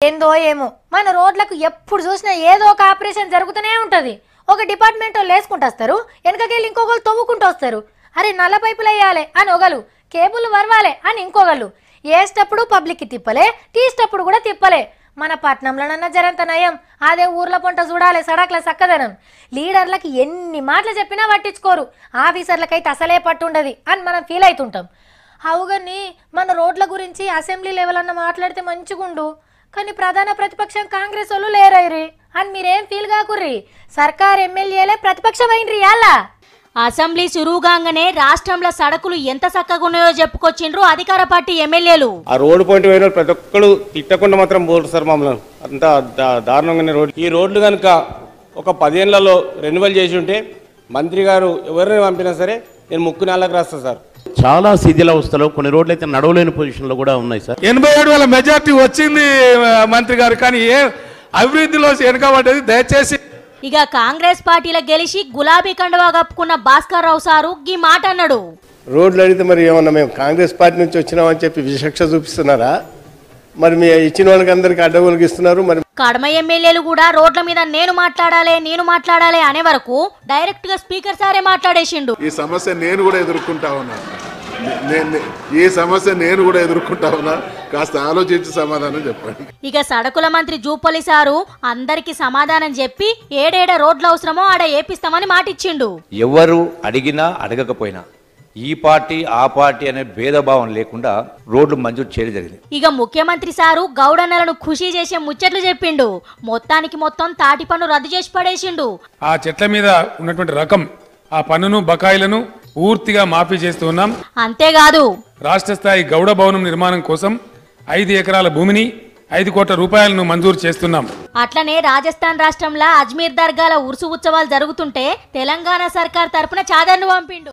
ఏందో ఏమో మన రోడ్లకు ఎప్పుడు చూసినా ఏదో ఒక ఆపరేషన్ జరుగుతూనే ఉంటది ఒక డిపార్ట్మెంట్ వాళ్ళు వేసుకుంటూ వస్తారు వెనకకెళ్ళి ఇంకొకరు తవ్వుకుంటూ వస్తారు అరే నల్ల పైపులు వేయాలి అని ఒకలు కేబుల్ వరవాలి అని ఇంకొకళ్ళు వేసేటప్పుడు పబ్లిక్కి తిప్పలే తీసేటప్పుడు కూడా తిప్పలే మన పట్నంలోనన్నా జరంత నయం అదే ఊర్ల పొంట చూడాలి సడక్ల సక్కదనం లీడర్లకి ఎన్ని మాటలు చెప్పినా పట్టించుకోరు ఆఫీసర్లకైతే అసలే పట్టుండదు అని మనం ఫీల్ అవుతుంటాం అవుగని మన రోడ్ల గురించి అసెంబ్లీ లెవెల్ అన్న మాట్లాడితే మంచిగుండు కానీ ప్రధాన ప్రతిపక్షం కాంగ్రెస్ వాళ్ళు లేరైరి అని మీరేం ఫీల్ కాకుర్రి సర్కార్ ఎమ్మెల్యేలే ప్రతిపక్షం అయినరి అలా అసెంబ్లీ సురువుగానే రాష్ట్రంలో సడకులు ఎంత చక్కగా ఉన్నాయో చెప్పుకొచ్చిండ్రు అధికార పార్టీ ఎమ్మెల్యేలు ఆ రోడ్డు పాయింట్ పోయిన వాళ్ళు ప్రతి ఒక్కరు తిట్టకుండా మాత్రం పోరు సార్ మమ్మల్ని అంత దా- దారుణంగానే రోడ్డు ఈ రోడ్లు కనుక ఒక పదేళ్లలో రెన్యువల్ చేసి ఉంటే మంత్రి గారు ఎవరిని పంపినా సరే నేను ముక్కు నెలకు రాస్తాను సార్ చాలా శిథిలావస్థలో కొన్ని రోడ్లు అయితే నడవలేని పొజిషన్లో కూడా ఉన్నాయి సార్ ఎనభై ఏడు వేల మెజార్టీ వచ్చింది ఆ, మంత్రి గారు కానీ ఏ అభివృద్ధిలో వెనుకబడ్డది దయచేసి ఇక కాంగ్రెస్ పార్టీలో గెలిచి గులాబీ కండువా కప్పుకున్న భాస్కర్ రావు సారు గీ మాట అన్నాడు రోడ్లు అడిగితే మరి ఏమన్నా మేము కాంగ్రెస్ పార్టీ నుంచి వచ్చినామని చెప్పి విచక్ష చూపిస్తున్నారా మరి మీ ఇచ్చిన వాళ్ళకి అందరికి అడ్డగోలుకి ఇస్తున్నారు మరి కడమ ఎమ్మెల్యేలు కూడా రోడ్ల మీద నేను మాట్లాడాలి నేను మాట్లాడాలి అనే వరకు డైరెక్ట్ గా స్పీకర్ సారే మాట్లాడేసిండు ఈ సమస్య నేను కూడా ఎదుర్కొంటా ఉన్నా నే- నే- ఈ సమస్య నేను కూడా ఎదుర్కొంటా ఉన్నా కాస్త ఆలోచించి సమాధానం చెప్పండి ఇక సడకుల మంత్రి జూపల్లి సారు అందరికి సమాధానం చెప్పి ఏడేడ రోడ్లు అవసరమో ఆడ ఏపిస్తామని మాటిచ్చిండు ఎవరు అడిగినా అడగకపోయినా ఈ పార్టీ ఆ పార్టీ అనే భేదభావం లేకుండా రోడ్లు మంజూరు చేయడం జరిగింది ఇక ముఖ్యమంత్రి సారు గౌడన్నలను ఖుషి చేసే ముచ్చట్లు చెప్పిండు మొత్తానికి మొత్తం తాటి పన్ను రద్దు చేసి పడేసిండు ఆ చెట్ల మీద ఉన్నటువంటి రకం ఆ పన్నును బకాయిలను పూర్తిగా మాఫీ చేస్తూ ఉన్నాం అంతేకాదు రాష్ట్ర స్థాయి గౌడ భవనం నిర్మాణం కోసం ఐదు ఎకరాల భూమిని ఐదు కోట్ల రూపాయలను మంజూరు చేస్తున్నాం అట్లనే రాజస్థాన్ రాష్ట్రంలో అజ్మీర్ దర్గాల ఉరుసు ఉత్సవాలు జరుగుతుంటే తెలంగాణ సర్కార్ తరపున చాదర్ను పంపిండు